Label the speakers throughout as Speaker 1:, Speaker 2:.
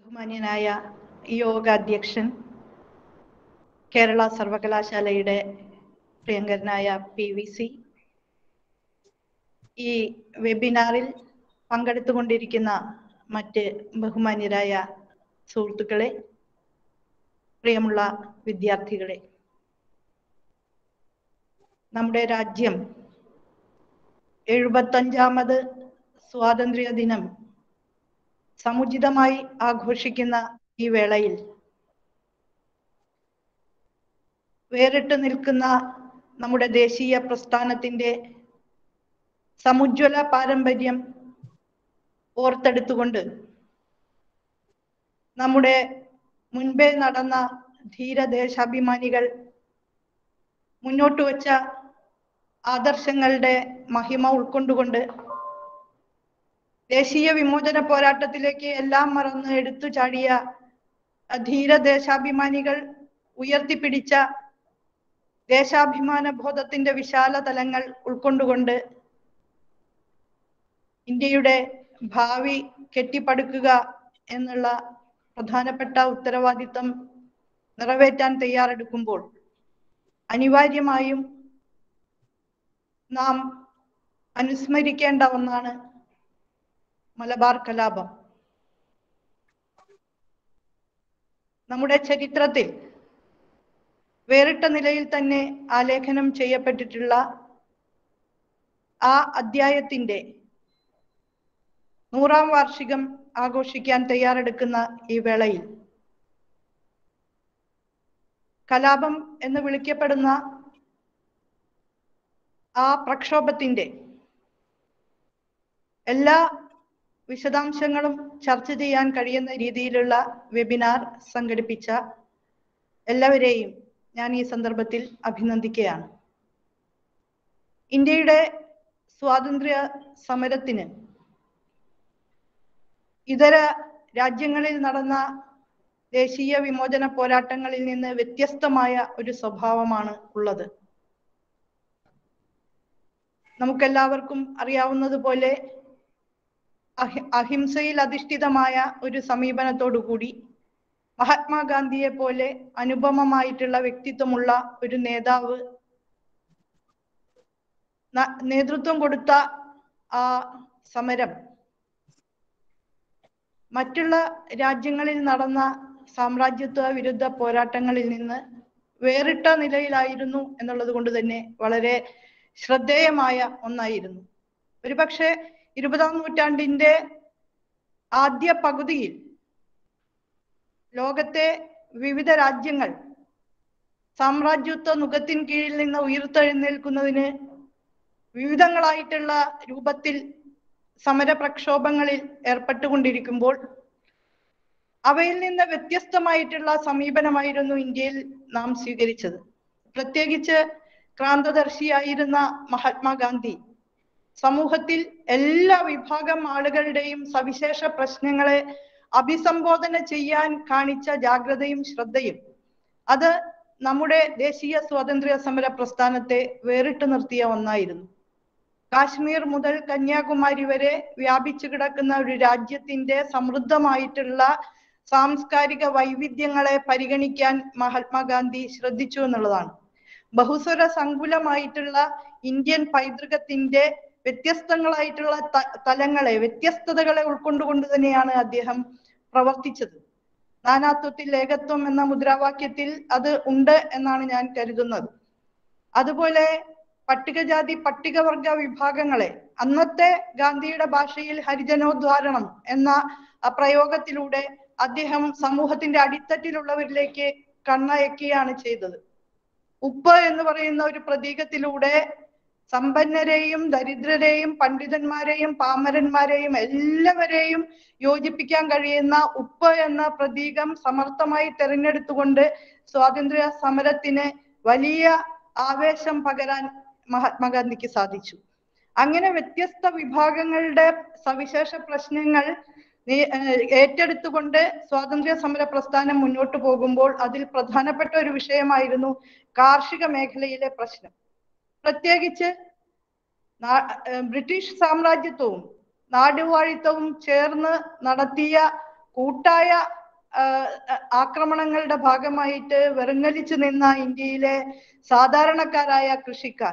Speaker 1: ബഹുമാന്യനായ യോഗാധ്യക്ഷൻ കേരള സർവകലാശാലയുടെ പ്രിയങ്കരനായ പി വി സി ഈ വെബിനാറിൽ പങ്കെടുത്തുകൊണ്ടിരിക്കുന്ന മറ്റ് ബഹുമാന്യരായ സുഹൃത്തുക്കളെ പ്രിയമുള്ള വിദ്യാർത്ഥികളെ നമ്മുടെ രാജ്യം എഴുപത്തഞ്ചാമത് സ്വാതന്ത്ര്യ ദിനം സമുചിതമായി ആഘോഷിക്കുന്ന ഈ വേളയിൽ വേറിട്ട് നിൽക്കുന്ന നമ്മുടെ ദേശീയ പ്രസ്ഥാനത്തിന്റെ സമുജ്വല പാരമ്പര്യം ഓർത്തെടുത്തുകൊണ്ട് നമ്മുടെ മുൻപേ നടന്ന ധീരദേശാഭിമാനികൾ മുന്നോട്ട് വച്ച ആദർശങ്ങളുടെ മഹിമ ഉൾക്കൊണ്ടുകൊണ്ട് ദേശീയ വിമോചന പോരാട്ടത്തിലേക്ക് എല്ലാം മറന്ന് എടുത്തു ചാടിയ ധീരദേശാഭിമാനികൾ ഉയർത്തിപ്പിടിച്ച ദേശാഭിമാന ബോധത്തിന്റെ വിശാല തലങ്ങൾ ഉൾക്കൊണ്ടുകൊണ്ട് ഇന്ത്യയുടെ ഭാവി കെട്ടിപ്പടുക്കുക എന്നുള്ള പ്രധാനപ്പെട്ട ഉത്തരവാദിത്തം നിറവേറ്റാൻ തയ്യാറെടുക്കുമ്പോൾ അനിവാര്യമായും നാം അനുസ്മരിക്കേണ്ട ഒന്നാണ് മലബാർ കലാപം നമ്മുടെ ചരിത്രത്തിൽ വേറിട്ട നിലയിൽ തന്നെ ആലേഖനം ചെയ്യപ്പെട്ടിട്ടുള്ള ആ അദ്ധ്യായത്തിന്റെ നൂറാം വാർഷികം ആഘോഷിക്കാൻ തയ്യാറെടുക്കുന്ന ഈ വേളയിൽ കലാപം എന്ന് വിളിക്കപ്പെടുന്ന ആ പ്രക്ഷോഭത്തിന്റെ എല്ലാ വിശദാംശങ്ങളും ചർച്ച ചെയ്യാൻ കഴിയുന്ന രീതിയിലുള്ള വെബിനാർ സംഘടിപ്പിച്ച എല്ലാവരെയും ഞാൻ ഈ സന്ദർഭത്തിൽ അഭിനന്ദിക്കുകയാണ് ഇന്ത്യയുടെ സ്വാതന്ത്ര്യ സമരത്തിന് ഇതര രാജ്യങ്ങളിൽ നടന്ന ദേശീയ വിമോചന പോരാട്ടങ്ങളിൽ നിന്ന് വ്യത്യസ്തമായ ഒരു സ്വഭാവമാണ് ഉള്ളത് നമുക്കെല്ലാവർക്കും അറിയാവുന്നതുപോലെ അഹി അഹിംസയിൽ അധിഷ്ഠിതമായ ഒരു സമീപനത്തോടു കൂടി മഹാത്മാഗാന്ധിയെ പോലെ അനുപമമായിട്ടുള്ള വ്യക്തിത്വമുള്ള ഒരു നേതാവ് നേതൃത്വം കൊടുത്ത ആ സമരം മറ്റുള്ള രാജ്യങ്ങളിൽ നടന്ന സാമ്രാജ്യത്വ വിരുദ്ധ പോരാട്ടങ്ങളിൽ നിന്ന് വേറിട്ട നിലയിലായിരുന്നു എന്നുള്ളത് കൊണ്ട് തന്നെ വളരെ ശ്രദ്ധേയമായ ഒന്നായിരുന്നു ഒരുപക്ഷെ ഇരുപതാം നൂറ്റാണ്ടിന്റെ ആദ്യ പകുതിയിൽ ലോകത്തെ വിവിധ രാജ്യങ്ങൾ സാമ്രാജ്യത്വ നുഖത്തിൻ കീഴിൽ നിന്ന് ഉയർത്തെഴുന്നേൽക്കുന്നതിന് വിവിധങ്ങളായിട്ടുള്ള രൂപത്തിൽ സമര പ്രക്ഷോഭങ്ങളിൽ ഏർപ്പെട്ടുകൊണ്ടിരിക്കുമ്പോൾ അവയിൽ നിന്ന് വ്യത്യസ്തമായിട്ടുള്ള സമീപനമായിരുന്നു ഇന്ത്യയിൽ നാം സ്വീകരിച്ചത് പ്രത്യേകിച്ച് ക്രാന്തദർശിയായിരുന്ന മഹാത്മാഗാന്ധി സമൂഹത്തിൽ എല്ലാ വിഭാഗം ആളുകളുടെയും സവിശേഷ പ്രശ്നങ്ങളെ അഭിസംബോധന ചെയ്യാൻ കാണിച്ച ജാഗ്രതയും ശ്രദ്ധയും അത് നമ്മുടെ ദേശീയ സ്വാതന്ത്ര്യ സമര പ്രസ്ഥാനത്തെ വേറിട്ട് നിർത്തിയ ഒന്നായിരുന്നു കാശ്മീർ മുതൽ കന്യാകുമാരി വരെ വ്യാപിച്ചു കിടക്കുന്ന ഒരു രാജ്യത്തിന്റെ സമൃദ്ധമായിട്ടുള്ള സാംസ്കാരിക വൈവിധ്യങ്ങളെ പരിഗണിക്കാൻ മഹാത്മാഗാന്ധി ശ്രദ്ധിച്ചു എന്നുള്ളതാണ് ബഹുസ്വര സങ്കുലമായിട്ടുള്ള ഇന്ത്യൻ പൈതൃകത്തിന്റെ വ്യത്യസ്തങ്ങളായിട്ടുള്ള തലങ്ങളെ വ്യത്യസ്തതകളെ ഉൾക്കൊണ്ടുകൊണ്ട് തന്നെയാണ് അദ്ദേഹം പ്രവർത്തിച്ചത് നാനാത്വത്തിൽ ഏകത്വം എന്ന മുദ്രാവാക്യത്തിൽ അത് ഉണ്ട് എന്നാണ് ഞാൻ കരുതുന്നത് അതുപോലെ പട്ടികജാതി പട്ടികവർഗ വിഭാഗങ്ങളെ അന്നത്തെ ഗാന്ധിയുടെ ഭാഷയിൽ ഹരിജനോദ്ധാരണം എന്ന പ്രയോഗത്തിലൂടെ അദ്ദേഹം സമൂഹത്തിന്റെ അടിത്തട്ടിലുള്ളവരിലേക്ക് കണ്ണയക്കുകയാണ് ചെയ്തത് ഉപ്പ് എന്ന് പറയുന്ന ഒരു പ്രതീകത്തിലൂടെ സമ്പന്നരെയും ദരിദ്രരെയും പണ്ഡിതന്മാരെയും പാമരന്മാരെയും എല്ലാവരെയും യോജിപ്പിക്കാൻ കഴിയുന്ന ഉപ്പ് എന്ന പ്രതീകം സമർത്ഥമായി തെരഞ്ഞെടുത്തുകൊണ്ട് സ്വാതന്ത്ര്യ സമരത്തിന് വലിയ ആവേശം പകരാൻ മഹാത്മാഗാന്ധിക്ക് സാധിച്ചു അങ്ങനെ വ്യത്യസ്ത വിഭാഗങ്ങളുടെ സവിശേഷ പ്രശ്നങ്ങൾ ഏറ്റെടുത്തുകൊണ്ട് സ്വാതന്ത്ര്യ സമര പ്രസ്ഥാനം മുന്നോട്ട് പോകുമ്പോൾ അതിൽ പ്രധാനപ്പെട്ട ഒരു വിഷയമായിരുന്നു കാർഷിക മേഖലയിലെ പ്രശ്നം പ്രത്യേകിച്ച് ബ്രിട്ടീഷ് സാമ്രാജ്യത്വവും നാടുവാഴിത്തവും ചേർന്ന് നടത്തിയ കൂട്ടായ ആ, ആക്രമണങ്ങളുടെ ഭാഗമായിട്ട് വെറുങ്ങലിച്ചു നിന്ന ഇന്ത്യയിലെ സാധാരണക്കാരായ കൃഷിക്കാർ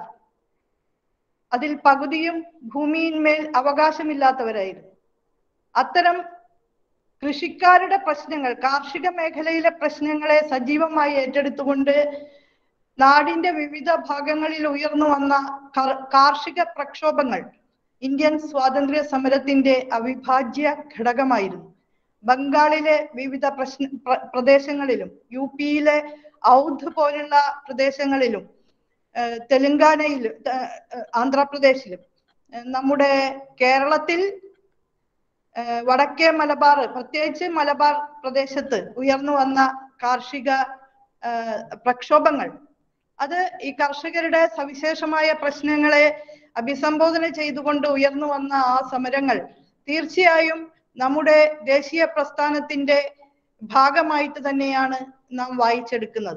Speaker 1: അതിൽ പകുതിയും ഭൂമിയിന്മേൽ അവകാശമില്ലാത്തവരായിരുന്നു അത്തരം കൃഷിക്കാരുടെ പ്രശ്നങ്ങൾ കാർഷിക മേഖലയിലെ പ്രശ്നങ്ങളെ സജീവമായി ഏറ്റെടുത്തുകൊണ്ട് നാടിന്റെ വിവിധ ഭാഗങ്ങളിൽ ഉയർന്നു വന്ന കർ- കാർഷിക പ്രക്ഷോഭങ്ങൾ ഇന്ത്യൻ സ്വാതന്ത്ര്യ സമരത്തിന്റെ അവിഭാജ്യ ഘടകമായിരുന്നു ബംഗാളിലെ വിവിധ പ്രശ്ന പ്ര- പ്രദേശങ്ങളിലും യു പിയിലെ ഔധ് പോലുള്ള പ്രദേശങ്ങളിലും ഏഹ് തെലങ്കാനയിലും ഏഹ് ഏഹ് ആന്ധ്രാപ്രദേശിലും ഏഹ് നമ്മുടെ കേരളത്തിൽ ഏഹ് വടക്കേ മലബാർ പ്രത്യേകിച്ച് മലബാർ പ്രദേശത്ത് ഉയർന്നു വന്ന കാർഷിക ഏഹ് പ്രക്ഷോഭങ്ങൾ അത് ഈ കർഷകരുടെ സവിശേഷമായ പ്രശ്നങ്ങളെ അഭിസംബോധന ചെയ്തുകൊണ്ട് ഉയർന്നു വന്ന ആ സമരങ്ങൾ തീർച്ചയായും നമ്മുടെ ദേശീയ പ്രസ്ഥാനത്തിന്റെ ഭാഗമായിട്ട് തന്നെയാണ് നാം വായിച്ചെടുക്കുന്നത്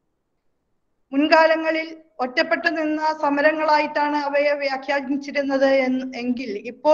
Speaker 1: മുൻകാലങ്ങളിൽ ഒറ്റപ്പെട്ടു നിന്ന സമരങ്ങളായിട്ടാണ് അവയെ വ്യാഖ്യാനിച്ചിരുന്നത് എന്ന് എങ്കിൽ ഇപ്പോൾ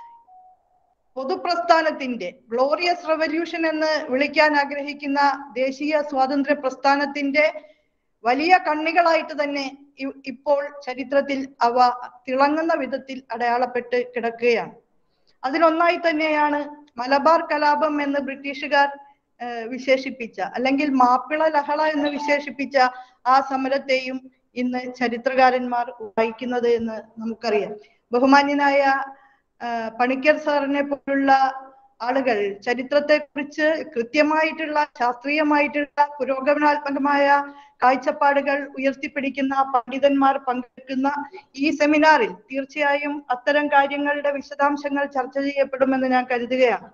Speaker 1: പൊതുപ്രസ്ഥാനത്തിന്റെ ഗ്ലോറിയസ് റെവല്യൂഷൻ എന്ന് വിളിക്കാൻ ആഗ്രഹിക്കുന്ന ദേശീയ സ്വാതന്ത്ര്യ പ്രസ്ഥാനത്തിന്റെ വലിയ കണ്ണികളായിട്ട് തന്നെ ഇ- ഇപ്പോൾ ചരിത്രത്തിൽ അവ തിളങ്ങുന്ന വിധത്തിൽ അടയാളപ്പെട്ട് കിടക്കുകയാണ് അതിലൊന്നായി തന്നെയാണ് മലബാർ കലാപം എന്ന് ബ്രിട്ടീഷുകാർ ഏഹ്, വിശേഷിപ്പിച്ച അല്ലെങ്കിൽ മാപ്പിള ലഹള എന്ന് വിശേഷിപ്പിച്ച ആ സമരത്തെയും ഇന്ന് ചരിത്രകാരന്മാർ വായിക്കുന്നത് എന്ന് നമുക്കറിയാം ബഹുമാന്യനായ ആ, പണിക്കർ സാറിനെ പോലുള്ള ആളുകൾ ചരിത്രത്തെ കുറിച്ച് കൃത്യമായിട്ടുള്ള ശാസ്ത്രീയമായിട്ടുള്ള പുരോഗമനാത്മകമായ കാഴ്ചപ്പാടുകൾ ഉയർത്തിപ്പിടിക്കുന്ന പണ്ഡിതന്മാർ പങ്കെടുക്കുന്ന ഈ സെമിനാറിൽ തീർച്ചയായും അത്തരം കാര്യങ്ങളുടെ വിശദാംശങ്ങൾ ചർച്ച ചെയ്യപ്പെടുമെന്ന് ഞാൻ കരുതുകയാണ്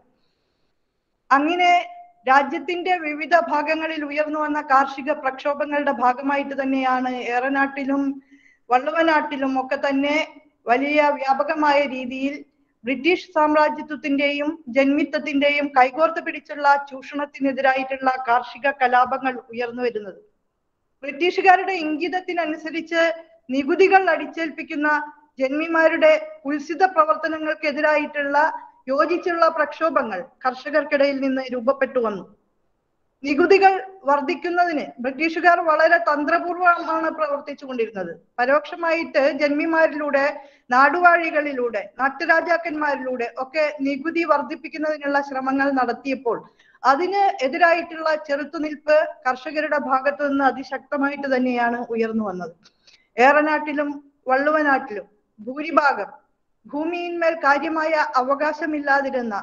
Speaker 1: അങ്ങനെ രാജ്യത്തിന്റെ വിവിധ ഭാഗങ്ങളിൽ ഉയർന്നു വന്ന കാർഷിക പ്രക്ഷോഭങ്ങളുടെ ഭാഗമായിട്ട് തന്നെയാണ് ഏറനാട്ടിലും വള്ളുവനാട്ടിലും ഒക്കെ തന്നെ വലിയ വ്യാപകമായ രീതിയിൽ ബ്രിട്ടീഷ് സാമ്രാജ്യത്വത്തിന്റെയും ജന്മിത്വത്തിന്റെയും കൈകോർത്ത് പിടിച്ചുള്ള ചൂഷണത്തിനെതിരായിട്ടുള്ള കാർഷിക കലാപങ്ങൾ ഉയർന്നു വരുന്നത് ബ്രിട്ടീഷുകാരുടെ ഇംഗിതത്തിനനുസരിച്ച് നികുതികൾ അടിച്ചേൽപ്പിക്കുന്ന ജന്മിമാരുടെ കുൽസിത പ്രവർത്തനങ്ങൾക്കെതിരായിട്ടുള്ള യോജിച്ചുള്ള പ്രക്ഷോഭങ്ങൾ കർഷകർക്കിടയിൽ നിന്ന് രൂപപ്പെട്ടു വന്നു നികുതികൾ വർദ്ധിക്കുന്നതിന് ബ്രിട്ടീഷുകാർ വളരെ തന്ത്രപൂർവമാണ് പ്രവർത്തിച്ചു കൊണ്ടിരുന്നത് പരോക്ഷമായിട്ട് ജന്മിമാരിലൂടെ നാടുവാഴികളിലൂടെ നാട്ടുരാജാക്കന്മാരിലൂടെ ഒക്കെ നികുതി വർദ്ധിപ്പിക്കുന്നതിനുള്ള ശ്രമങ്ങൾ നടത്തിയപ്പോൾ അതിന് എതിരായിട്ടുള്ള ചെറുത്തുനിൽപ്പ് കർഷകരുടെ ഭാഗത്തു നിന്ന് അതിശക്തമായിട്ട് തന്നെയാണ് ഉയർന്നു വന്നത് ഏറനാട്ടിലും വള്ളുവനാട്ടിലും ഭൂരിഭാഗം ഭൂമിയിന്മേൽ കാര്യമായ അവകാശമില്ലാതിരുന്ന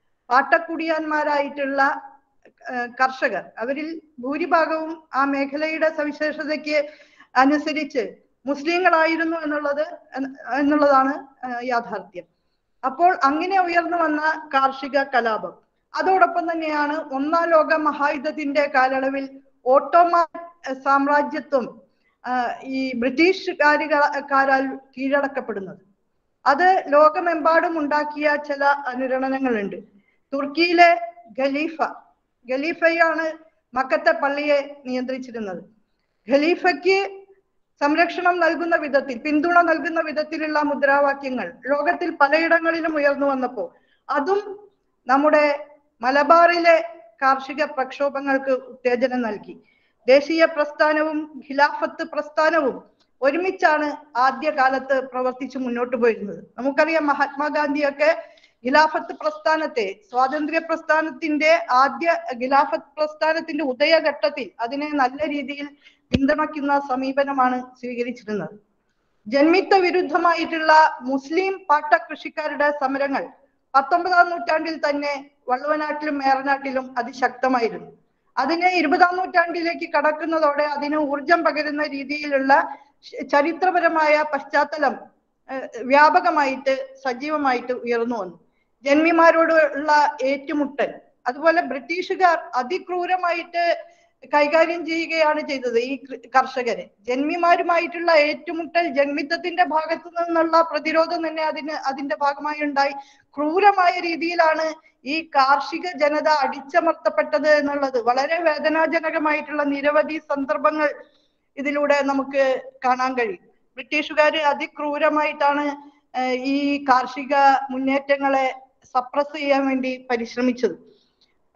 Speaker 1: പാട്ടക്കുടിയാന്മാരായിട്ടുള്ള ഏഹ് കർഷകർ അവരിൽ ഭൂരിഭാഗവും ആ മേഖലയുടെ സവിശേഷതയ്ക്ക് അനുസരിച്ച് മുസ്ലിങ്ങളായിരുന്നു എന്നുള്ളത് എന്ന- എന്നുള്ളതാണ് ഏഹ് യാഥാർത്ഥ്യം അപ്പോൾ അങ്ങനെ ഉയർന്നു വന്ന കാർഷിക കലാപം അതോടൊപ്പം തന്നെയാണ് ഒന്നാം ലോക മഹായുദ്ധത്തിന്റെ കാലയളവിൽ ഓട്ടോമാൻ ഏഹ് സാമ്രാജ്യത്വം ആഹ് ഈ ബ്രിട്ടീഷുകാരുകാരാൽ കീഴടക്കപ്പെടുന്നത് അത് ലോകമെമ്പാടും ഉണ്ടാക്കിയ ചില അനുരണനങ്ങളുണ്ട് തുർക്കിയിലെ ഖലീഫ ഖലീഫയാണ് മക്കത്തെ പള്ളിയെ നിയന്ത്രിച്ചിരുന്നത് ഖലീഫയ്ക്ക് സംരക്ഷണം നൽകുന്ന വിധത്തിൽ പിന്തുണ നൽകുന്ന വിധത്തിലുള്ള മുദ്രാവാക്യങ്ങൾ ലോകത്തിൽ പലയിടങ്ങളിലും ഉയർന്നു വന്നപ്പോൾ അതും നമ്മുടെ മലബാറിലെ കാർഷിക പ്രക്ഷോഭങ്ങൾക്ക് ഉത്തേജനം നൽകി ദേശീയ പ്രസ്ഥാനവും ഖിലാഫത്ത് പ്രസ്ഥാനവും ഒരുമിച്ചാണ് ആദ്യ കാലത്ത് പ്രവർത്തിച്ചു മുന്നോട്ട് പോയിരുന്നത് നമുക്കറിയാം മഹാത്മാഗാന്ധിയൊക്കെ ഖിലാഫത്ത് പ്രസ്ഥാനത്തെ സ്വാതന്ത്ര്യ പ്രസ്ഥാനത്തിന്റെ ആദ്യ ഖിലാഫത്ത് പ്രസ്ഥാനത്തിന്റെ ഉദയഘട്ടത്തിൽ അതിനെ നല്ല രീതിയിൽ പിന്തുണയ്ക്കുന്ന സമീപനമാണ് സ്വീകരിച്ചിരുന്നത് ജന്മിത്വ വിരുദ്ധമായിട്ടുള്ള മുസ്ലിം പാട്ട കൃഷിക്കാരുടെ സമരങ്ങൾ പത്തൊമ്പതാം നൂറ്റാണ്ടിൽ തന്നെ വള്ളുവനാട്ടിലും മേറനാട്ടിലും അതിശക്തമായിരുന്നു അതിനെ ഇരുപതാം നൂറ്റാണ്ടിലേക്ക് കടക്കുന്നതോടെ അതിന് ഊർജം പകരുന്ന രീതിയിലുള്ള ശ- ചരിത്രപരമായ പശ്ചാത്തലം ഏഹ്, വ്യാപകമായിട്ട് സജീവമായിട്ട് ഉയർന്നു വന്നു ജന്മിമാരോടുള്ള ഏറ്റുമുട്ടൽ അതുപോലെ ബ്രിട്ടീഷുകാർ അതിക്രൂരമായിട്ട് കൈകാര്യം ചെയ്യുകയാണ് ചെയ്തത് ഈ കൃ- കർഷകരെ ജന്മിമാരുമായിട്ടുള്ള ഏറ്റുമുട്ടൽ ജന്മിത്വത്തിന്റെ ഭാഗത്തു നിന്നുള്ള പ്രതിരോധം തന്നെ അതിന് അതിന്റെ ഭാഗമായി ഉണ്ടായി ക്രൂരമായ രീതിയിലാണ് ഈ കാർഷിക ജനത അടിച്ചമർത്തപ്പെട്ടത് എന്നുള്ളത് വളരെ വേദനാജനകമായിട്ടുള്ള നിരവധി സന്ദർഭങ്ങൾ ഇതിലൂടെ നമുക്ക് കാണാൻ കഴിയും ബ്രിട്ടീഷുകാർ അതിക്രൂരമായിട്ടാണ് ഏഹ് ഈ കാർഷിക മുന്നേറ്റങ്ങളെ സപ്രസ് ചെയ്യാൻ വേണ്ടി പരിശ്രമിച്ചത്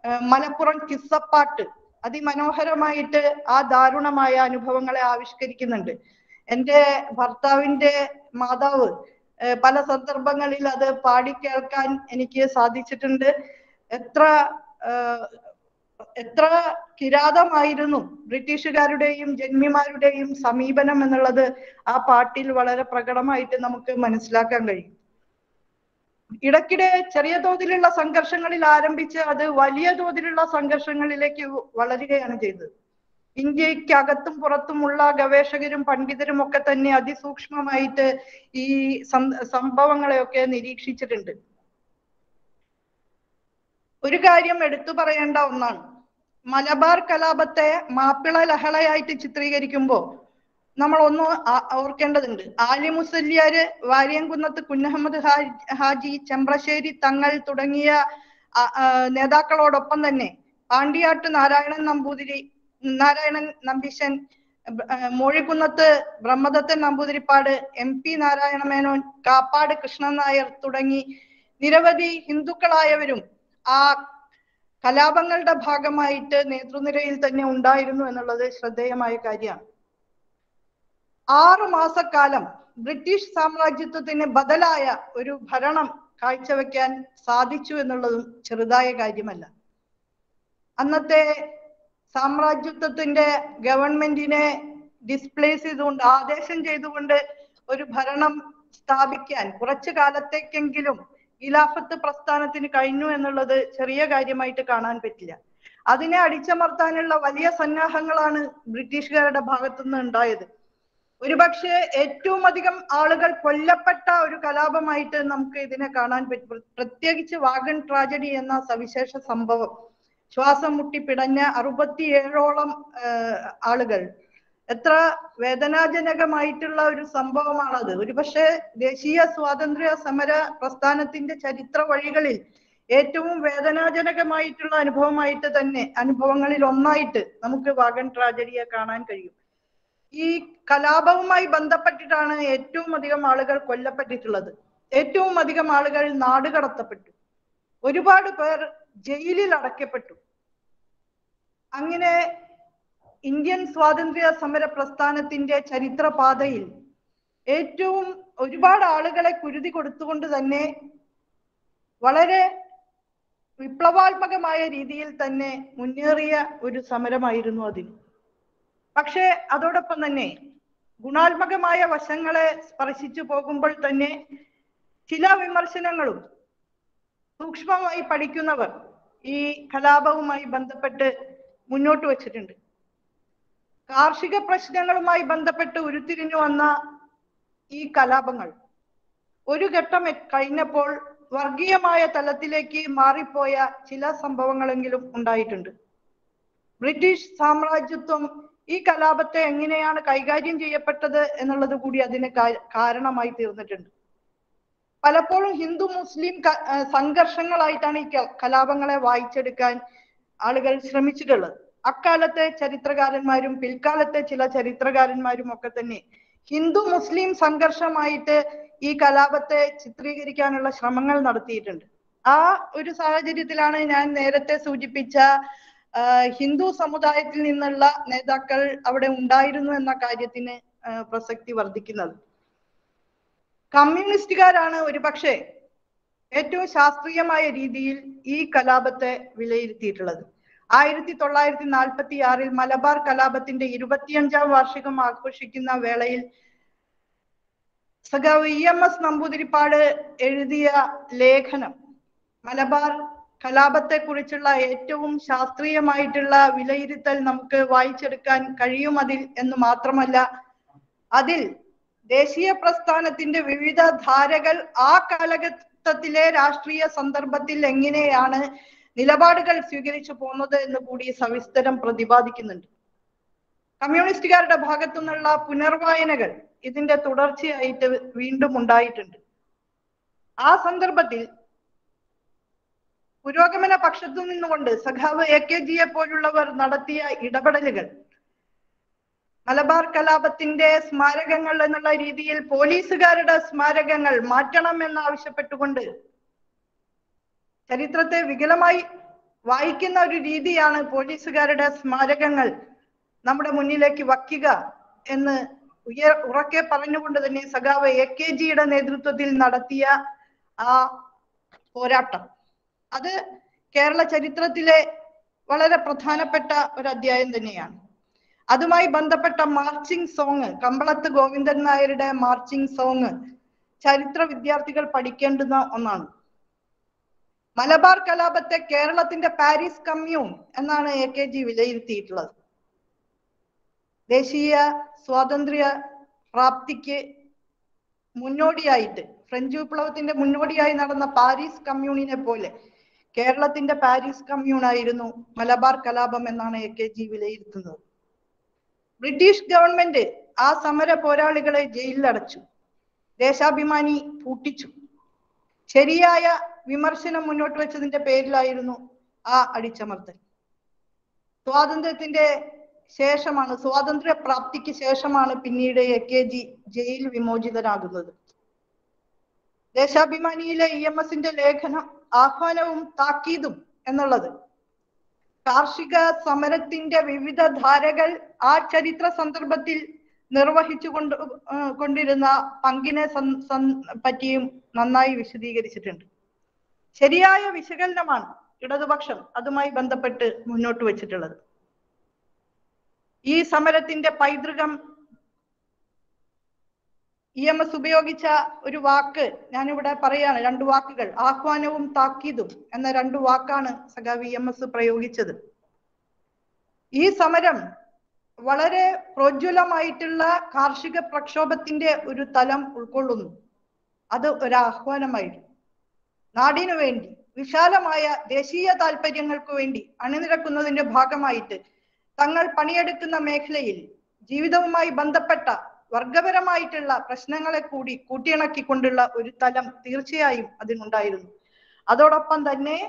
Speaker 1: ഏഹ് മലപ്പുറം കിസ്സപ്പാട്ട് അതിമനോഹരമായിട്ട് ആ ദാരുണമായ അനുഭവങ്ങളെ ആവിഷ്കരിക്കുന്നുണ്ട് എൻ്റെ ഭർത്താവിന്റെ മാതാവ് ഏഹ് പല സന്ദർഭങ്ങളിൽ അത് പാടി കേൾക്കാൻ എനിക്ക് സാധിച്ചിട്ടുണ്ട് എത്ര ഏഹ് എത്ര കിരാതമായിരുന്നു ബ്രിട്ടീഷുകാരുടെയും ജന്മിമാരുടെയും സമീപനം എന്നുള്ളത് ആ പാട്ടിൽ വളരെ പ്രകടമായിട്ട് നമുക്ക് മനസ്സിലാക്കാൻ കഴിയും ഇടയ്ക്കിടെ ചെറിയ തോതിലുള്ള സംഘർഷങ്ങളിൽ ആരംഭിച്ച് അത് വലിയ തോതിലുള്ള സംഘർഷങ്ങളിലേക്ക് വളരുകയാണ് ചെയ്തത് ഇന്ത്യക്കകത്തും പുറത്തുമുള്ള ഗവേഷകരും പണ്ഡിതരും ഒക്കെ തന്നെ അതിസൂക്ഷ്മമായിട്ട് ഈ സം- സംഭവങ്ങളെയൊക്കെ നിരീക്ഷിച്ചിട്ടുണ്ട് ഒരു കാര്യം എടുത്തു പറയേണ്ട ഒന്നാണ് മലബാർ കലാപത്തെ മാപ്പിള ലഹളയായിട്ട് ചിത്രീകരിക്കുമ്പോൾ നമ്മൾ ഒന്ന് ആ- ഓർക്കേണ്ടതുണ്ട് ആലി മുസല്യാര് വാര്യംകുന്നത്ത് കുഞ്ഞഹമ്മദ് ഹാജ് ഹാജി ചെമ്പ്രശ്ശേരി തങ്ങൾ തുടങ്ങിയ ആ- ആ, നേതാക്കളോടൊപ്പം തന്നെ പാണ്ടിയാട്ട് നാരായണൻ നമ്പൂതിരി നാരായണൻ നമ്പീശൻ ബ- ആ, മോഴിക്കുന്നത്ത് ബ്രഹ്മദത്തൻ നമ്പൂതിരിപ്പാട് എം പി നാരായണ മേനോൻ കാപ്പാട് കൃഷ്ണൻ നായർ തുടങ്ങി നിരവധി ഹിന്ദുക്കളായവരും ആ കലാപങ്ങളുടെ ഭാഗമായിട്ട് നേതൃനിരയിൽ തന്നെ ഉണ്ടായിരുന്നു എന്നുള്ളത് ശ്രദ്ധേയമായ കാര്യമാണ് ആറു മാസക്കാലം ബ്രിട്ടീഷ് സാമ്രാജ്യത്വത്തിന് ബദലായ ഒരു ഭരണം കാഴ്ചവെക്കാൻ സാധിച്ചു എന്നുള്ളതും ചെറുതായ കാര്യമല്ല അന്നത്തെ സാമ്രാജ്യത്വത്തിന്റെ ഗവൺമെന്റിനെ ഡിസ്പ്ലേസ് ചെയ്തുകൊണ്ട് ആദേശം ചെയ്തുകൊണ്ട് ഒരു ഭരണം സ്ഥാപിക്കാൻ കുറച്ചു കാലത്തേക്കെങ്കിലും ഖിലാഫത്ത് പ്രസ്ഥാനത്തിന് കഴിഞ്ഞു എന്നുള്ളത് ചെറിയ കാര്യമായിട്ട് കാണാൻ പറ്റില്ല അതിനെ അടിച്ചമർത്താനുള്ള വലിയ സന്നാഹങ്ങളാണ് ബ്രിട്ടീഷുകാരുടെ ഭാഗത്തുനിന്ന് ഉണ്ടായത് ഒരുപക്ഷെ ഏറ്റവും അധികം ആളുകൾ കൊല്ലപ്പെട്ട ഒരു കലാപമായിട്ട് നമുക്ക് ഇതിനെ കാണാൻ പറ്റും പ്രത്യേകിച്ച് വാഗൺ ട്രാജഡി എന്ന സവിശേഷ സംഭവം ശ്വാസം മുട്ടി പിടഞ്ഞ അറുപത്തിയേഴോളം ആഹ് ആളുകൾ എത്ര വേദനാജനകമായിട്ടുള്ള ഒരു സംഭവമാണത് ഒരുപക്ഷെ ദേശീയ സ്വാതന്ത്ര്യ സമര പ്രസ്ഥാനത്തിന്റെ ചരിത്ര വഴികളിൽ ഏറ്റവും വേദനാജനകമായിട്ടുള്ള അനുഭവമായിട്ട് തന്നെ അനുഭവങ്ങളിൽ ഒന്നായിട്ട് നമുക്ക് വാഗൺ ട്രാജഡിയെ കാണാൻ കഴിയും ഈ കലാപവുമായി ബന്ധപ്പെട്ടിട്ടാണ് ഏറ്റവും അധികം ആളുകൾ കൊല്ലപ്പെട്ടിട്ടുള്ളത് ഏറ്റവും അധികം ആളുകൾ നാടുകടത്തപ്പെട്ടു ഒരുപാട് പേർ ജയിലിൽ അടയ്ക്കപ്പെട്ടു അങ്ങനെ ഇന്ത്യൻ സ്വാതന്ത്ര്യ സമര പ്രസ്ഥാനത്തിന്റെ ചരിത്രപാതയിൽ ഏറ്റവും ഒരുപാട് ആളുകളെ കുരുതി കൊടുത്തുകൊണ്ട് തന്നെ വളരെ വിപ്ലവാത്മകമായ രീതിയിൽ തന്നെ മുന്നേറിയ ഒരു സമരമായിരുന്നു അതിന് പക്ഷേ അതോടൊപ്പം തന്നെ ഗുണാത്മകമായ വശങ്ങളെ സ്പർശിച്ചു പോകുമ്പോൾ തന്നെ ചില വിമർശനങ്ങളും സൂക്ഷ്മമായി പഠിക്കുന്നവർ ഈ കലാപവുമായി ബന്ധപ്പെട്ട് മുന്നോട്ട് വച്ചിട്ടുണ്ട് കാർഷിക പ്രശ്നങ്ങളുമായി ബന്ധപ്പെട്ട് ഉരുത്തിരിഞ്ഞു വന്ന ഈ കലാപങ്ങൾ ഒരു ഘട്ടം എ- കഴിഞ്ഞപ്പോൾ വർഗീയമായ തലത്തിലേക്ക് മാറിപ്പോയ ചില സംഭവങ്ങളെങ്കിലും ഉണ്ടായിട്ടുണ്ട് ബ്രിട്ടീഷ് സാമ്രാജ്യത്വം ഈ കലാപത്തെ എങ്ങനെയാണ് കൈകാര്യം ചെയ്യപ്പെട്ടത് എന്നുള്ളത് കൂടി അതിന് കാ- കാരണമായി തീർന്നിട്ടുണ്ട് പലപ്പോഴും ഹിന്ദു മുസ്ലിം ക- ആ, സംഘർഷങ്ങളായിട്ടാണ് ഈ ക- കലാപങ്ങളെ വായിച്ചെടുക്കാൻ ആളുകൾ ശ്രമിച്ചിട്ടുള്ളത് അക്കാലത്തെ ചരിത്രകാരന്മാരും പിൽക്കാലത്തെ ചില ചരിത്രകാരന്മാരും ഒക്കെ തന്നെ ഹിന്ദു മുസ്ലിം സംഘർഷമായിട്ട് ഈ കലാപത്തെ ചിത്രീകരിക്കാനുള്ള ശ്രമങ്ങൾ നടത്തിയിട്ടുണ്ട് ആ ഒരു സാഹചര്യത്തിലാണ് ഞാൻ നേരത്തെ സൂചിപ്പിച്ച ആ, ഹിന്ദു സമുദായത്തിൽ നിന്നുള്ള നേതാക്കൾ അവിടെ ഉണ്ടായിരുന്നു എന്ന കാര്യത്തിന് ആ, പ്രസക്തി വർദ്ധിക്കുന്നത് കമ്മ്യൂണിസ്റ്റുകാരാണ് ഒരുപക്ഷെ ഏറ്റവും ശാസ്ത്രീയമായ രീതിയിൽ ഈ കലാപത്തെ വിലയിരുത്തിയിട്ടുള്ളത് ആയിരത്തി തൊള്ളായിരത്തി നാൽപ്പത്തി ആറിൽ മലബാർ കലാപത്തിന്റെ ഇരുപത്തിയഞ്ചാം വാർഷികം ആഘോഷിക്കുന്ന വേളയിൽ സഖാവ് ഇ എം എസ് നമ്പൂതിരിപ്പാട് എഴുതിയ ലേഖനം മലബാർ കലാപത്തെ കുറിച്ചുള്ള ഏറ്റവും ശാസ്ത്രീയമായിട്ടുള്ള വിലയിരുത്തൽ നമുക്ക് വായിച്ചെടുക്കാൻ കഴിയും അതിൽ എന്ന് മാത്രമല്ല അതിൽ ദേശീയ പ്രസ്ഥാനത്തിന്റെ വിവിധ ധാരകൾ ആ കാലഘട്ടത്തിലെ രാഷ്ട്രീയ സന്ദർഭത്തിൽ എങ്ങനെയാണ് നിലപാടുകൾ സ്വീകരിച്ചു പോകുന്നത് എന്ന് കൂടി സവിസ്തരം പ്രതിപാദിക്കുന്നുണ്ട് കമ്മ്യൂണിസ്റ്റുകാരുടെ ഭാഗത്തു നിന്നുള്ള പുനർവായനകൾ ഇതിന്റെ തുടർച്ചയായിട്ട് വീണ്ടും ഉണ്ടായിട്ടുണ്ട് ആ സന്ദർഭത്തിൽ പുരോഗമന പക്ഷത്തു നിന്നുകൊണ്ട് സഖാവ് എ കെ ജിയെ പോലുള്ളവർ നടത്തിയ ഇടപെടലുകൾ മലബാർ കലാപത്തിന്റെ സ്മാരകങ്ങൾ എന്നുള്ള രീതിയിൽ പോലീസുകാരുടെ സ്മാരകങ്ങൾ മാറ്റണം എന്നാവശ്യപ്പെട്ടുകൊണ്ട് ചരിത്രത്തെ വികലമായി വായിക്കുന്ന ഒരു രീതിയാണ് പോലീസുകാരുടെ സ്മാരകങ്ങൾ നമ്മുടെ മുന്നിലേക്ക് വയ്ക്കുക എന്ന് ഉയർ ഉറക്കെ പറഞ്ഞുകൊണ്ട് തന്നെ സഖാവ് എ കെ ജിയുടെ നേതൃത്വത്തിൽ നടത്തിയ ആ പോരാട്ടം അത് കേരള ചരിത്രത്തിലെ വളരെ പ്രധാനപ്പെട്ട ഒരു അധ്യായം തന്നെയാണ് അതുമായി ബന്ധപ്പെട്ട മാർച്ചിങ് സോങ് കമ്പളത്ത് ഗോവിന്ദൻ നായരുടെ മാർച്ചിങ് സോങ് ചരിത്ര വിദ്യാർത്ഥികൾ പഠിക്കേണ്ടുന്ന ഒന്നാണ് മലബാർ കലാപത്തെ കേരളത്തിന്റെ പാരീസ് കമ്മ്യൂൺ എന്നാണ് എ കെ ജി വിലയിരുത്തിയിട്ടുള്ളത് ദേശീയ സ്വാതന്ത്ര്യ പ്രാപ്തിക്ക് മുന്നോടിയായിട്ട് ഫ്രഞ്ച് വിപ്ലവത്തിന്റെ മുന്നോടിയായി നടന്ന പാരീസ് കമ്മ്യൂണിനെ പോലെ കേരളത്തിന്റെ പാരീസ് കമ്മ്യൂൺ ആയിരുന്നു മലബാർ കലാപം എന്നാണ് എ കെ ജി വിലയിരുത്തുന്നത് ബ്രിട്ടീഷ് ഗവൺമെന്റ് ആ സമര പോരാളികളെ ജയിലിലടച്ചു ദേശാഭിമാനി പൂട്ടിച്ചു ശരിയായ വിമർശനം മുന്നോട്ട് വെച്ചതിന്റെ പേരിലായിരുന്നു ആ അടിച്ചമർത്തൽ സ്വാതന്ത്ര്യത്തിന്റെ ശേഷമാണ് സ്വാതന്ത്ര്യ പ്രാപ്തിക്ക് ശേഷമാണ് പിന്നീട് എ കെ ജി ജയിൽ വിമോചിതനാകുന്നത് ദേശാഭിമാനിയിലെ ഇ എം എസിന്റെ ലേഖനം ആഹ്വാനവും താക്കീതും എന്നുള്ളത് കാർഷിക സമരത്തിന്റെ വിവിധ ധാരകൾ ആ ചരിത്ര സന്ദർഭത്തിൽ നിർവഹിച്ചു കൊണ്ട് ഏർ കൊണ്ടിരുന്ന പങ്കിനെ സൻ- സൻ- പറ്റിയും നന്നായി വിശദീകരിച്ചിട്ടുണ്ട് ശരിയായ വിശകലനമാണ് ഇടതുപക്ഷം അതുമായി ബന്ധപ്പെട്ട് മുന്നോട്ട് വെച്ചിട്ടുള്ളത് ഈ സമരത്തിന്റെ പൈതൃകം ഇ എം എസ് ഉപയോഗിച്ച ഒരു വാക്ക് ഞാനിവിടെ പറയാണ് രണ്ട് വാക്കുകൾ ആഹ്വാനവും താക്കീതും എന്ന രണ്ട് വാക്കാണ് സഖാവ് ഇ എം എസ് പ്രയോഗിച്ചത് ഈ സമരം വളരെ പ്രോജ്വലമായിട്ടുള്ള കാർഷിക പ്രക്ഷോഭത്തിന്റെ ഒരു തലം ഉൾക്കൊള്ളുന്നു അത് ഒരു ആഹ്വാനമായിരുന്നു നാടിനു വേണ്ടി വിശാലമായ ദേശീയ താല്പര്യങ്ങൾക്ക് വേണ്ടി അണിനിരക്കുന്നതിന്റെ ഭാഗമായിട്ട് തങ്ങൾ പണിയെടുക്കുന്ന മേഖലയിൽ ജീവിതവുമായി ബന്ധപ്പെട്ട വർഗപരമായിട്ടുള്ള പ്രശ്നങ്ങളെ കൂടി കൂട്ടിയിണക്കിക്കൊണ്ടുള്ള ഒരു തലം തീർച്ചയായും അതിനുണ്ടായിരുന്നു അതോടൊപ്പം തന്നെ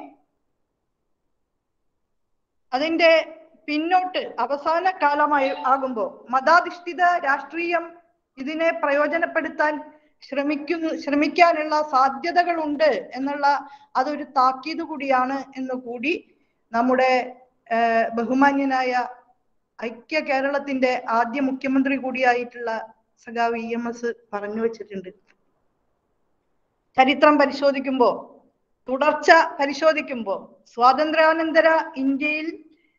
Speaker 1: അതിന്റെ പിന്നോട്ട് അവസാന കാലമായി ആകുമ്പോ മതാധിഷ്ഠിത രാഷ്ട്രീയം ഇതിനെ പ്രയോജനപ്പെടുത്താൻ ശ്രമിക്കുന്നു ശ്രമിക്കാനുള്ള സാധ്യതകളുണ്ട് എന്നുള്ള അതൊരു താക്കീത് കൂടിയാണ് എന്ന് കൂടി നമ്മുടെ ഏർ ബഹുമാന്യനായ ഐക്യ കേരളത്തിന്റെ ആദ്യ മുഖ്യമന്ത്രി കൂടിയായിട്ടുള്ള സഖാവ് ഇ എം എസ് പറഞ്ഞു വെച്ചിട്ടുണ്ട് ചരിത്രം പരിശോധിക്കുമ്പോ തുടർച്ച പരിശോധിക്കുമ്പോ സ്വാതന്ത്ര്യാനന്തര ഇന്ത്യയിൽ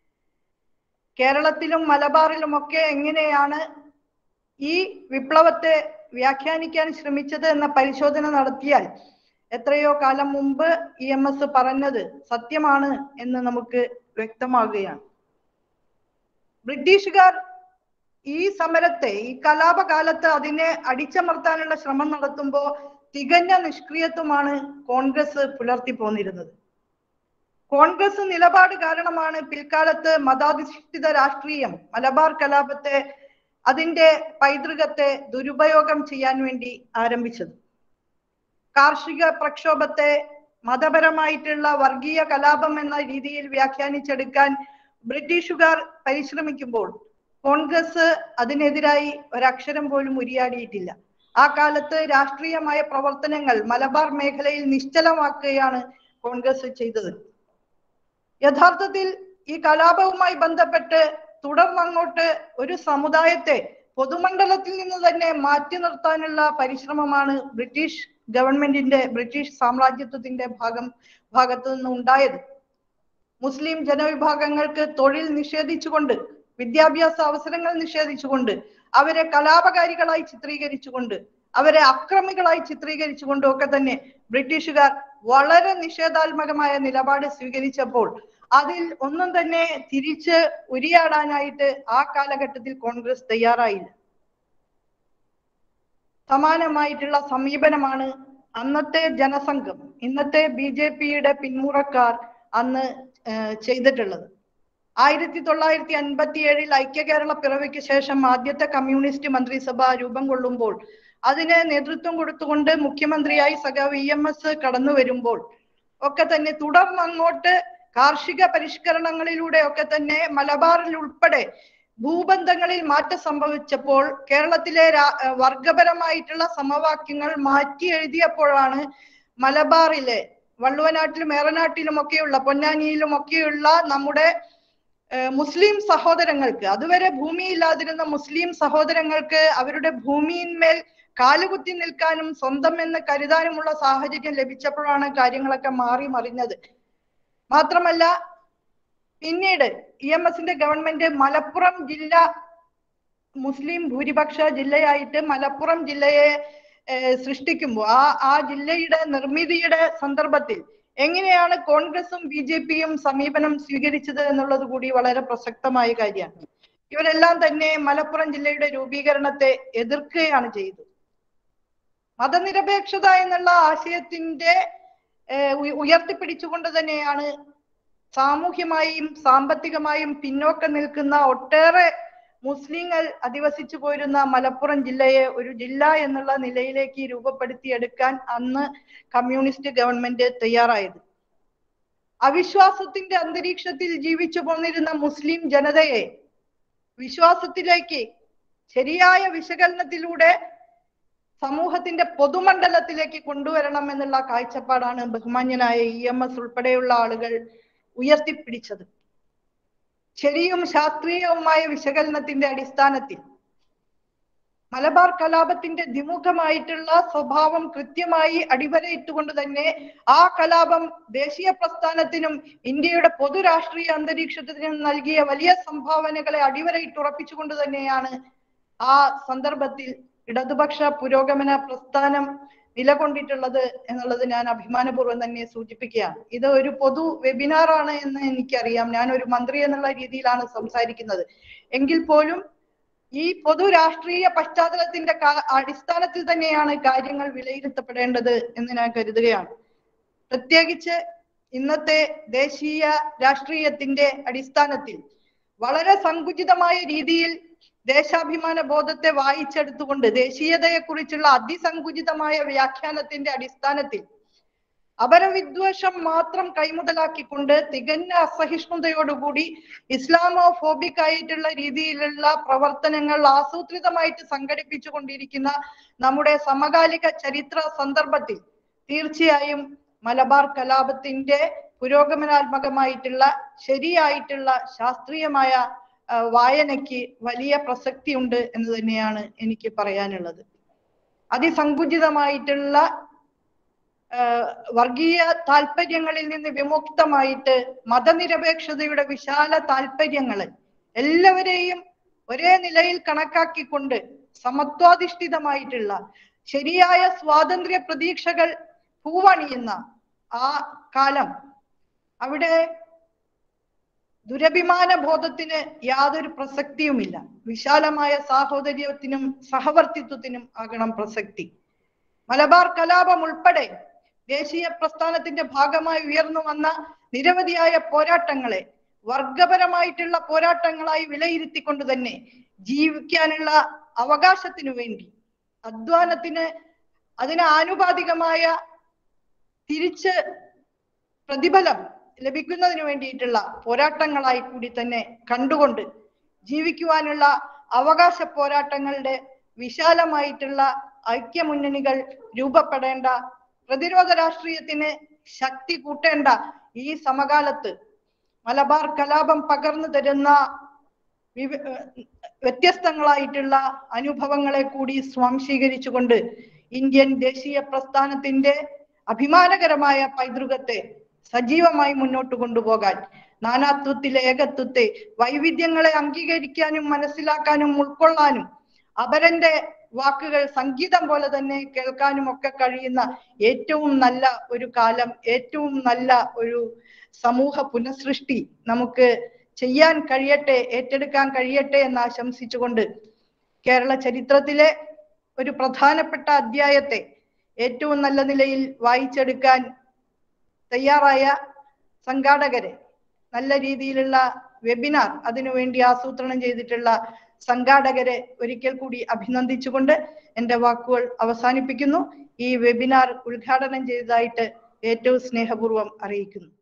Speaker 1: കേരളത്തിലും മലബാറിലും ഒക്കെ എങ്ങനെയാണ് ഈ വിപ്ലവത്തെ വ്യാഖ്യാനിക്കാൻ ശ്രമിച്ചത് എന്ന പരിശോധന നടത്തിയാൽ എത്രയോ കാലം മുമ്പ് ഇ എം എസ് പറഞ്ഞത് സത്യമാണ് എന്ന് നമുക്ക് വ്യക്തമാകുകയാണ് ബ്രിട്ടീഷുകാർ ഈ സമരത്തെ ഈ കലാപകാലത്ത് അതിനെ അടിച്ചമർത്താനുള്ള ശ്രമം നടത്തുമ്പോൾ തികഞ്ഞ നിഷ്ക്രിയത്വമാണ് കോൺഗ്രസ് പുലർത്തി പോന്നിരുന്നത് കോൺഗ്രസ് നിലപാട് കാരണമാണ് പിൽക്കാലത്ത് മതാധിഷ്ഠിത രാഷ്ട്രീയം മലബാർ കലാപത്തെ അതിന്റെ പൈതൃകത്തെ ദുരുപയോഗം ചെയ്യാൻ വേണ്ടി ആരംഭിച്ചത് കാർഷിക പ്രക്ഷോഭത്തെ മതപരമായിട്ടുള്ള വർഗീയ കലാപം എന്ന രീതിയിൽ വ്യാഖ്യാനിച്ചെടുക്കാൻ ബ്രിട്ടീഷുകാർ പരിശ്രമിക്കുമ്പോൾ കോൺഗ്രസ് അതിനെതിരായി ഒരക്ഷരം പോലും ഉരിയാടിയിട്ടില്ല ആ കാലത്ത് രാഷ്ട്രീയമായ പ്രവർത്തനങ്ങൾ മലബാർ മേഖലയിൽ നിശ്ചലമാക്കുകയാണ് കോൺഗ്രസ് ചെയ്തത് യഥാർത്ഥത്തിൽ ഈ കലാപവുമായി ബന്ധപ്പെട്ട് തുടർന്നങ്ങോട്ട് ഒരു സമുദായത്തെ പൊതുമണ്ഡലത്തിൽ നിന്ന് തന്നെ മാറ്റി നിർത്താനുള്ള പരിശ്രമമാണ് ബ്രിട്ടീഷ് ഗവൺമെന്റിന്റെ ബ്രിട്ടീഷ് സാമ്രാജ്യത്വത്തിന്റെ ഭാഗം ഭാഗത്തു നിന്ന് ഉണ്ടായത് മുസ്ലിം ജനവിഭാഗങ്ങൾക്ക് തൊഴിൽ നിഷേധിച്ചുകൊണ്ട് വിദ്യാഭ്യാസ അവസരങ്ങൾ നിഷേധിച്ചുകൊണ്ട് അവരെ കലാപകാരികളായി ചിത്രീകരിച്ചുകൊണ്ട് അവരെ അക്രമികളായി ചിത്രീകരിച്ചുകൊണ്ടും ഒക്കെ തന്നെ ബ്രിട്ടീഷുകാർ വളരെ നിഷേധാത്മകമായ നിലപാട് സ്വീകരിച്ചപ്പോൾ അതിൽ ഒന്നും തന്നെ തിരിച്ച് ഉരിയാടാനായിട്ട് ആ കാലഘട്ടത്തിൽ കോൺഗ്രസ് തയ്യാറായില്ല സമാനമായിട്ടുള്ള സമീപനമാണ് അന്നത്തെ ജനസംഘം ഇന്നത്തെ ബി ജെ പിയുടെ പിന്മുറക്കാർ അന്ന് ഏർ ചെയ്തിട്ടുള്ളത് ആയിരത്തി തൊള്ളായിരത്തി അൻപത്തി ഏഴിൽ ഐക്യ കേരള പിറവിക്ക് ശേഷം ആദ്യത്തെ കമ്മ്യൂണിസ്റ്റ് മന്ത്രിസഭ രൂപം കൊള്ളുമ്പോൾ അതിന് നേതൃത്വം കൊടുത്തുകൊണ്ട് മുഖ്യമന്ത്രിയായി സഖാവ് ഇ എം എസ് കടന്നു വരുമ്പോൾ ഒക്കെ തന്നെ തുടർന്ന് അങ്ങോട്ട് കാർഷിക പരിഷ്കരണങ്ങളിലൂടെ ഒക്കെ തന്നെ മലബാറിൽ ഉൾപ്പെടെ ഭൂബന്ധങ്ങളിൽ മാറ്റം സംഭവിച്ചപ്പോൾ കേരളത്തിലെ രാ- ഏർ വർഗപരമായിട്ടുള്ള സമവാക്യങ്ങൾ മാറ്റി എഴുതിയപ്പോഴാണ് മലബാറിലെ വള്ളുവനാട്ടിലും ഏറനാട്ടിലും ഒക്കെയുള്ള പൊന്നാനിയിലും ഒക്കെയുള്ള നമ്മുടെ ഏഹ് മുസ്ലിം സഹോദരങ്ങൾക്ക് അതുവരെ ഭൂമിയില്ലാതിരുന്ന മുസ്ലിം സഹോദരങ്ങൾക്ക് അവരുടെ ഭൂമിയിന്മേൽ കാലുകുത്തി നിൽക്കാനും സ്വന്തം എന്ന് കരുതാനുമുള്ള സാഹചര്യം ലഭിച്ചപ്പോഴാണ് കാര്യങ്ങളൊക്കെ മാറി മറിഞ്ഞത് മാത്രമല്ല പിന്നീട് ഇ എം എസിന്റെ ഗവൺമെന്റ് മലപ്പുറം ജില്ല മുസ്ലിം ഭൂരിപക്ഷ ജില്ലയായിട്ട് മലപ്പുറം ജില്ലയെ ഏഹ് സൃഷ്ടിക്കുമ്പോൾ ആ ആ ജില്ലയുടെ നിർമ്മിതിയുടെ സന്ദർഭത്തിൽ എങ്ങനെയാണ് കോൺഗ്രസും ബി ജെ പിയും സമീപനം സ്വീകരിച്ചത് എന്നുള്ളത് കൂടി വളരെ പ്രസക്തമായ കാര്യമാണ് ഇവരെല്ലാം തന്നെ മലപ്പുറം ജില്ലയുടെ രൂപീകരണത്തെ എതിർക്കുകയാണ് ചെയ്തത് മതനിരപേക്ഷത എന്നുള്ള ആശയത്തിന്റെ ഏഹ് ഉയ- ഉയർത്തിപ്പിടിച്ചുകൊണ്ട് തന്നെയാണ് സാമൂഹ്യമായും സാമ്പത്തികമായും പിന്നോക്കം നിൽക്കുന്ന ഒട്ടേറെ മുസ്ലിങ്ങൾ അധിവസിച്ചു പോരുന്ന മലപ്പുറം ജില്ലയെ ഒരു ജില്ല എന്നുള്ള നിലയിലേക്ക് രൂപപ്പെടുത്തിയെടുക്കാൻ അന്ന് കമ്മ്യൂണിസ്റ്റ് ഗവൺമെന്റ് തയ്യാറായത് അവിശ്വാസത്തിന്റെ അന്തരീക്ഷത്തിൽ ജീവിച്ചു പോന്നിരുന്ന മുസ്ലിം ജനതയെ വിശ്വാസത്തിലേക്ക് ശരിയായ വിശകലനത്തിലൂടെ സമൂഹത്തിന്റെ പൊതുമണ്ഡലത്തിലേക്ക് കൊണ്ടുവരണം എന്നുള്ള കാഴ്ചപ്പാടാണ് ബഹുമാന്യനായ ഇ എം എസ് ഉൾപ്പെടെയുള്ള ആളുകൾ ഉയർത്തിപ്പിടിച്ചത് ശരിയും ശാസ്ത്രീയവുമായ വിശകലനത്തിന്റെ അടിസ്ഥാനത്തിൽ മലബാർ കലാപത്തിന്റെ ദ്വിമുഖമായിട്ടുള്ള സ്വഭാവം കൃത്യമായി അടിവരയിട്ടുകൊണ്ട് തന്നെ ആ കലാപം ദേശീയ പ്രസ്ഥാനത്തിനും ഇന്ത്യയുടെ പൊതു രാഷ്ട്രീയ അന്തരീക്ഷത്തിനും നൽകിയ വലിയ സംഭാവനകളെ അടിവരയിട്ടുറപ്പിച്ചുകൊണ്ട് തന്നെയാണ് ആ സന്ദർഭത്തിൽ ഇടതുപക്ഷ പുരോഗമന പ്രസ്ഥാനം നിലകൊണ്ടിട്ടുള്ളത് എന്നുള്ളത് ഞാൻ അഭിമാനപൂർവ്വം തന്നെ സൂചിപ്പിക്കുകയാണ് ഇത് ഒരു പൊതു വെബിനാർ ആണ് എന്ന് എനിക്കറിയാം ഞാൻ ഒരു മന്ത്രി എന്നുള്ള രീതിയിലാണ് സംസാരിക്കുന്നത് എങ്കിൽ പോലും ഈ പൊതു രാഷ്ട്രീയ പശ്ചാത്തലത്തിന്റെ കാ- അടിസ്ഥാനത്തിൽ തന്നെയാണ് കാര്യങ്ങൾ വിലയിരുത്തപ്പെടേണ്ടത് എന്ന് ഞാൻ കരുതുകയാണ് പ്രത്യേകിച്ച് ഇന്നത്തെ ദേശീയ രാഷ്ട്രീയത്തിന്റെ അടിസ്ഥാനത്തിൽ വളരെ സങ്കുചിതമായ രീതിയിൽ ദേശാഭിമാന ബോധത്തെ വായിച്ചെടുത്തുകൊണ്ട് ദേശീയതയെക്കുറിച്ചുള്ള അതിസങ്കുചിതമായ വ്യാഖ്യാനത്തിന്റെ അടിസ്ഥാനത്തിൽ അപരവിദ്വേഷം മാത്രം കൈമുതലാക്കിക്കൊണ്ട് തികഞ്ഞ അസഹിഷ്ണുതയോടുകൂടി ഇസ്ലാമോ ഫോബിക് ആയിട്ടുള്ള രീതിയിലുള്ള പ്രവർത്തനങ്ങൾ ആസൂത്രിതമായിട്ട് സംഘടിപ്പിച്ചു കൊണ്ടിരിക്കുന്ന നമ്മുടെ സമകാലിക ചരിത്ര സന്ദർഭത്തിൽ തീർച്ചയായും മലബാർ കലാപത്തിന്റെ പുരോഗമനാത്മകമായിട്ടുള്ള ശരിയായിട്ടുള്ള ശാസ്ത്രീയമായ ആ, വായനയ്ക്ക് വലിയ പ്രസക്തിയുണ്ട് എന്ന് തന്നെയാണ് എനിക്ക് പറയാനുള്ളത് അതിസങ്കുചിതമായിട്ടുള്ള ആ, വർഗീയ താല്പര്യങ്ങളിൽ നിന്ന് വിമുക്തമായിട്ട് മതനിരപേക്ഷതയുടെ വിശാല താല്പര്യങ്ങളെ എല്ലാവരെയും ഒരേ നിലയിൽ കണക്കാക്കിക്കൊണ്ട് സമത്വാധിഷ്ഠിതമായിട്ടുള്ള ശരിയായ സ്വാതന്ത്ര്യ പ്രതീക്ഷകൾ പൂവണിയുന്ന ആ കാലം അവിടെ ദുരഭിമാന ബോധത്തിന് യാതൊരു പ്രസക്തിയുമില്ല വിശാലമായ സാഹോദര്യത്തിനും സഹവർത്തിത്വത്തിനും ആകണം പ്രസക്തി മലബാർ കലാപം ഉൾപ്പെടെ ദേശീയ പ്രസ്ഥാനത്തിന്റെ ഭാഗമായി ഉയർന്നു വന്ന നിരവധിയായ പോരാട്ടങ്ങളെ വർഗപരമായിട്ടുള്ള പോരാട്ടങ്ങളായി വിലയിരുത്തിക്കൊണ്ട് തന്നെ ജീവിക്കാനുള്ള അവകാശത്തിനു വേണ്ടി അധ്വാനത്തിന് അതിന് ആനുപാതികമായ തിരിച്ച് പ്രതിഫലം ലഭിക്കുന്നതിന് വേണ്ടിയിട്ടുള്ള പോരാട്ടങ്ങളായി കൂടി തന്നെ കണ്ടുകൊണ്ട് ജീവിക്കുവാനുള്ള അവകാശ പോരാട്ടങ്ങളുടെ വിശാലമായിട്ടുള്ള ഐക്യമുന്നണികൾ രൂപപ്പെടേണ്ട പ്രതിരോധ രാഷ്ട്രീയത്തിന് ശക്തി കൂട്ടേണ്ട ഈ സമകാലത്ത് മലബാർ കലാപം പകർന്നു തരുന്ന വിവ- ഏർ വ്യത്യസ്തങ്ങളായിട്ടുള്ള അനുഭവങ്ങളെ കൂടി സ്വാംശീകരിച്ചുകൊണ്ട് ഇന്ത്യൻ ദേശീയ പ്രസ്ഥാനത്തിന്റെ അഭിമാനകരമായ പൈതൃകത്തെ സജീവമായി മുന്നോട്ട് കൊണ്ടുപോകാൻ നാനാത്വത്തിലെ ഏകത്വത്തെ വൈവിധ്യങ്ങളെ അംഗീകരിക്കാനും മനസ്സിലാക്കാനും ഉൾക്കൊള്ളാനും അപരന്റെ വാക്കുകൾ സംഗീതം പോലെ തന്നെ കേൾക്കാനും ഒക്കെ കഴിയുന്ന ഏറ്റവും നല്ല ഒരു കാലം ഏറ്റവും നല്ല ഒരു സമൂഹ പുനഃസൃഷ്ടി നമുക്ക് ചെയ്യാൻ കഴിയട്ടെ ഏറ്റെടുക്കാൻ കഴിയട്ടെ എന്ന് ആശംസിച്ചുകൊണ്ട് കേരള ചരിത്രത്തിലെ ഒരു പ്രധാനപ്പെട്ട അധ്യായത്തെ ഏറ്റവും നല്ല നിലയിൽ വായിച്ചെടുക്കാൻ തയ്യാറായ സംഘാടകരെ നല്ല രീതിയിലുള്ള വെബിനാർ അതിനുവേണ്ടി ആസൂത്രണം ചെയ്തിട്ടുള്ള സംഘാടകരെ ഒരിക്കൽ കൂടി അഭിനന്ദിച്ചുകൊണ്ട് എൻ്റെ വാക്കുകൾ അവസാനിപ്പിക്കുന്നു ഈ വെബിനാർ ഉദ്ഘാടനം ചെയ്തതായിട്ട് ഏറ്റവും സ്നേഹപൂർവ്വം അറിയിക്കുന്നു